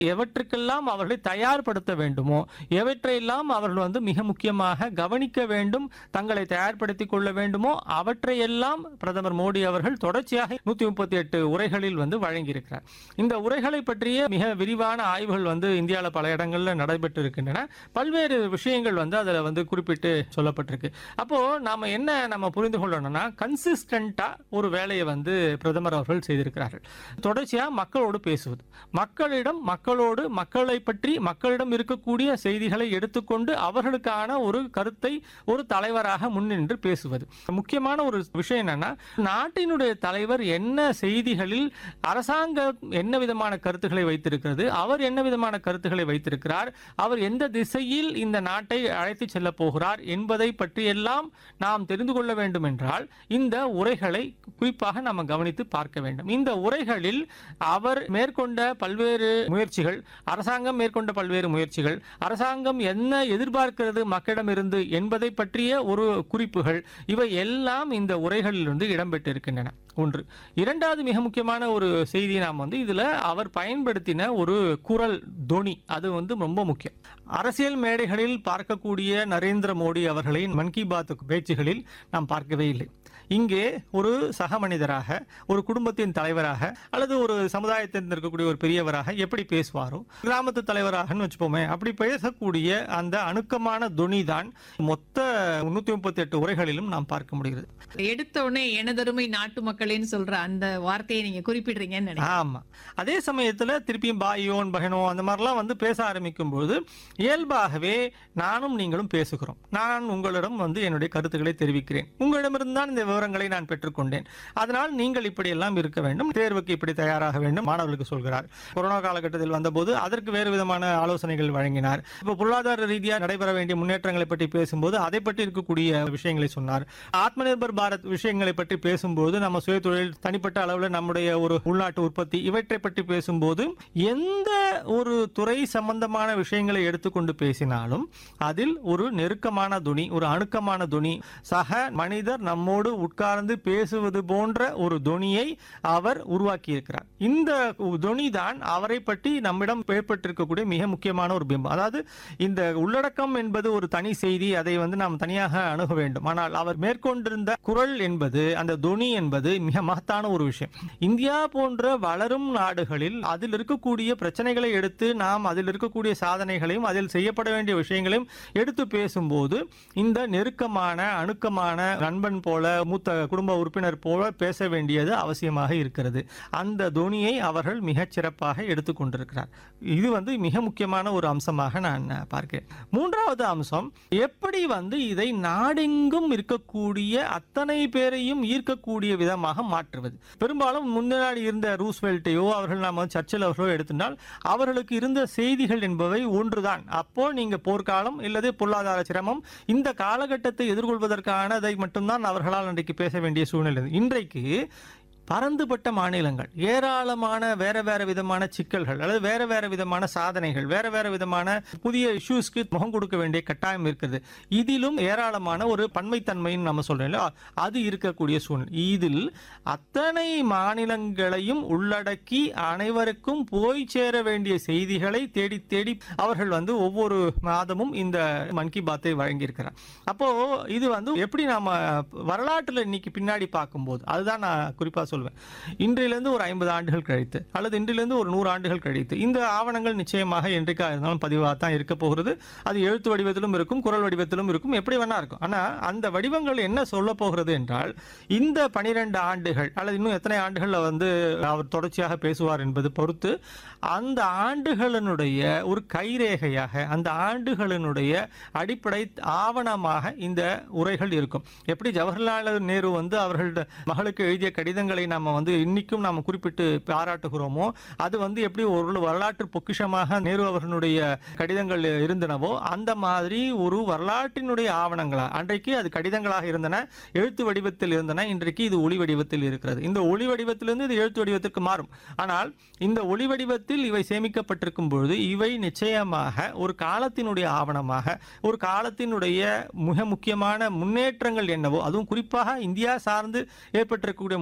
எவற்றுக்கெல்லாம் அவர்களை தயார்படுத்த வேண்டுமோ எவற்றையெல்லாம் அவர்கள் வந்து மிக முக்கியமாக கவனிக்க வேண்டும் தங்களை தயார்படுத்திக் கொள்ள வேண்டுமோ அவற்றையெல்லாம் பிரதமர் மோடி அவர்கள் தொடர்ச்சியாக நூத்தி முப்பத்தி எட்டு உரைகளில் வந்து வழங்கியிருக்கிறார் இந்த உரைகளை பற்றிய மிக விரிவான ஆய்வுகள் வந்து இந்தியாவில் பல இடங்கள்ல நடைபெற்று இருக்கின்றன பல்வேறு விஷயங்கள் வந்து அதில் வந்து குறிப்பிட்டு சொல்லப்பட்டிருக்கு அப்போ நாம என்ன நம்ம புரிந்து கொள்ளணும்னா கன்சிஸ்டண்டா ஒரு வேலையை வந்து பிரதமர் அவர்கள் செய்திருக்கிறார்கள் தொடர்ச்சியா மக்களோடு பேசுவது மக்களிடம் மக்களோடு மக்களை பற்றி மக்களிடம் இருக்கக்கூடிய செய்திகளை எடுத்துக்கொண்டு அவர்களுக்கான ஒரு கருத்தை ஒரு தலைவராக முன்னின்று பேசுவது முக்கியமான ஒரு விஷயம் என்னன்னா நாட்டினுடைய தலைவர் என்ன செய்திகளில் அரசாங்கம் என்ன விதமான கருத்துக்களை வைத்திருக்கிறது அவர் என்ன விதமான கருத்துக்களை வைத்திருக்கிறார் அவர் எந்த திசையில் இந்த நாட்டை அழைத்து செல்ல போகிறார் என்பதை பற்றியெல்லாம் நாம் தெரிந்து கொள்ள வேண்டும் என்றால் இந்த உரைகளை குறிப்பாக நாம் கவனித்து பார்க்க வேண்டும் இந்த உரைகளில் அவர் மேற்கொண்ட பல்வேறு முயற்சிகள் அரசாங்கம் மேற்கொண்ட பல்வேறு முயற்சிகள் அரசாங்கம் என்ன எதிர்பார்க்கிறது மக்களிடமிருந்து என்பதை பற்றிய ஒரு குறிப்புகள் இவை எல்லாம் இந்த உரைகளிலிருந்து இடம்பெற்றிருக்கின்றன ஒன்று இரண்டாவது மிக முக்கியமான ஒரு செய்தி நாம் வந்து இதுல அவர் பயன்படுத்தின ஒரு குரல் தொனி அது வந்து ரொம்ப முக்கியம் அரசியல் மேடைகளில் பார்க்கக்கூடிய நரேந்திர மோடி அவர்களை மன் கி பாத் பேச்சுகளில் நாம் பார்க்கவே இல்லை இங்கே ஒரு சக மனிதராக ஒரு குடும்பத்தின் தலைவராக அல்லது ஒரு சமுதாயத்தில் இருக்கக்கூடிய ஒரு பெரியவராக எப்படி பேசுவாரோ கிராமத்து தலைவராகன்னு வச்சுப்போமே அப்படி பேசக்கூடிய அந்த அணுக்கமான துணி தான் மொத்த முன்னூத்தி முப்பத்தி எட்டு உரைகளிலும் நாம் பார்க்க முடிகிறது எடுத்த உடனே எனதருமை நாட்டு மக்களேன்னு சொல்ற அந்த வார்த்தையை நீங்க குறிப்பிடுறீங்கன்னு நினைக்கிறேன் ஆமா அதே சமயத்துல திருப்பியும் பாயோன் பகனோ அந்த மாதிரிலாம் வந்து பேச ஆரம்பிக்கும் போது இயல்பாகவே நானும் நீங்களும் பேசுகிறோம் நான் உங்களிடம் வந்து என்னுடைய கருத்துக்களை தெரிவிக்கிறேன் உங்களிடமிருந்து தான் இந்த விவரங்களை நான் பெற்றுக்கொண்டேன் அதனால் நீங்கள் இப்படியெல்லாம் இருக்க வேண்டும் தேர்வுக்கு இப்படி தயாராக வேண்டும் மாணவர்களுக்கு சொல்கிறார் கொரோனா காலகட்டத்தில் வந்தபோது அதற்கு வேறு விதமான ஆலோசனைகள் வழங்கினார் இப்போ பொருளாதார ரீதியாக நடைபெற வேண்டிய முன்னேற்றங்களை பற்றி பேசும்போது அதை பற்றி இருக்கக்கூடிய விஷயங்களை சொன்னார் ஆத்ம நிர்பர் பாரத் விஷயங்களை பற்றி பேசும்போது நம்ம சுயதொழில் தனிப்பட்ட அளவில் நம்முடைய ஒரு உள்நாட்டு உற்பத்தி இவற்றை பற்றி பேசும்போது எந்த ஒரு துறை சம்பந்தமான விஷயங்களை எடுத்துக்கொண்டு பேசினாலும் அதில் ஒரு நெருக்கமான துணி ஒரு அணுக்கமான துணி சக மனிதர் நம்மோடு உட்கார்ந்து பேசுவது போன்ற ஒரு துணியை அவர் உருவாக்கி இருக்கிறார் இந்த துணி தான் அவரை பற்றி நம்மிடம் ஏற்பட்டிருக்கக்கூடிய மிக முக்கியமான ஒரு பிம்பம் அதாவது இந்த உள்ளடக்கம் என்பது ஒரு தனி செய்தி அதை வந்து நாம் தனியாக அணுக வேண்டும் ஆனால் அவர் மேற்கொண்டிருந்த குரல் என்பது அந்த துணி என்பது மிக மகத்தான ஒரு விஷயம் இந்தியா போன்ற வளரும் நாடுகளில் அதில் இருக்கக்கூடிய பிரச்சனைகளை எடுத்து நாம் அதில் இருக்கக்கூடிய சாதனைகளையும் அதில் செய்யப்பட வேண்டிய விஷயங்களையும் எடுத்து பேசும்போது இந்த நெருக்கமான அணுக்கமான நண்பன் போல மூத்த குடும்ப உறுப்பினர் போல பேச வேண்டியது அவசியமாக இருக்கிறது அந்த துணியை அவர்கள் மிகச் சிறப்பாக எடுத்துக்கொண்டிருக்கிறார் இது வந்து மிக முக்கியமான ஒரு அம்சமாக நான் பார்க்கிறேன் மூன்றாவது அம்சம் எப்படி வந்து இதை நாடெங்கும் இருக்கக்கூடிய அத்தனை பேரையும் ஈர்க்கக்கூடிய விதமாக மாற்றுவது பெரும்பாலும் முன்னாடி இருந்த ரூஸ்வெல்ட்டையோ அவர்கள் நாம சர்ச்சில் அவர்களோ எடுத்திருந்தால் அவர்களுக்கு இருந்த செய்திகள் என்பவை ஒன்றுதான் அப்போ நீங்க போர்க்காலம் இல்லது பொருளாதார சிரமம் இந்த காலகட்டத்தை எதிர்கொள்வதற்கானதை மட்டும்தான் அவர்களால் அன்றைக்கு பேச வேண்டிய சூழ்நிலை இருந்தது. இன்றைக்கு பரந்துபட்ட மாநிலங்கள் ஏராளமான வேற வேற விதமான சிக்கல்கள் அல்லது வேற வேற விதமான சாதனைகள் வேற வேற விதமான புதிய இஷ்யூஸ்க்கு முகம் கொடுக்க வேண்டிய கட்டாயம் இருக்கிறது இதிலும் ஏராளமான ஒரு பன்மைத்தன்மைன்னு நம்ம சொல்றோம் இல்லையா அது இருக்கக்கூடிய சூழ்நிலை இதில் அத்தனை மாநிலங்களையும் உள்ளடக்கி அனைவருக்கும் போய் சேர வேண்டிய செய்திகளை தேடி தேடி அவர்கள் வந்து ஒவ்வொரு மாதமும் இந்த மன் கி பாத்தை வழங்கியிருக்கிறார் அப்போ இது வந்து எப்படி நாம வரலாற்றுல இன்னைக்கு பின்னாடி பார்க்கும்போது அதுதான் நான் குறிப்பா சொல்வேன் இன்றிலிருந்து ஒரு ஐம்பது ஆண்டுகள் கழித்து அல்லது இன்றிலிருந்து ஒரு நூறு ஆண்டுகள் கழித்து இந்த ஆவணங்கள் நிச்சயமாக என்றைக்கா இருந்தாலும் பதிவாக தான் இருக்க போகிறது அது எழுத்து வடிவத்திலும் இருக்கும் குரல் வடிவத்திலும் இருக்கும் எப்படி வேணா இருக்கும் ஆனா அந்த வடிவங்கள் என்ன சொல்ல போகிறது என்றால் இந்த பனிரெண்டு ஆண்டுகள் அல்லது இன்னும் எத்தனை ஆண்டுகள்ல வந்து அவர் தொடர்ச்சியாக பேசுவார் என்பது பொறுத்து அந்த ஆண்டுகளினுடைய ஒரு கைரேகையாக அந்த ஆண்டுகளினுடைய அடிப்படை ஆவணமாக இந்த உரைகள் இருக்கும் எப்படி ஜவஹர்லால் நேரு வந்து அவர்களோட மகளுக்கு எழுதிய கடிதங்களை நாம வந்து இன்னைக்கும் நாம குறிப்பிட்டு பாராட்டுகிறோமோ அது வந்து எப்படி ஒரு வரலாற்று பொக்கிஷமாக நேரு அவர்களுடைய கடிதங்கள் இருந்தனவோ அந்த மாதிரி ஒரு வரலாற்றினுடைய ஆவணங்களா அன்றைக்கு அது கடிதங்களாக இருந்தன எழுத்து வடிவத்தில் இருந்தன இன்றைக்கு இது ஒளி வடிவத்தில் இருக்கிறது இந்த ஒளி வடிவத்திலிருந்து இது எழுத்து வடிவத்திற்கு மாறும் ஆனால் இந்த ஒளி வடிவத்தில் இவை சேமிக்கப்பட்டிருக்கும் பொழுது இவை நிச்சயமாக ஒரு காலத்தினுடைய ஆவணமாக ஒரு காலத்தினுடைய மிக முக்கியமான முன்னேற்றங்கள் என்னவோ அதுவும் குறிப்பாக இந்தியா சார்ந்து ஏற்பட்டிருக்கக்கூடிய முன்னேற்றங்கள்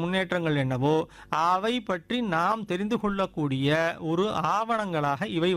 விவரங்கள் என்னவோ அவை பற்றி நாம் தெரிந்து கொள்ளக்கூடிய ஒரு ஆவணங்களாக இவை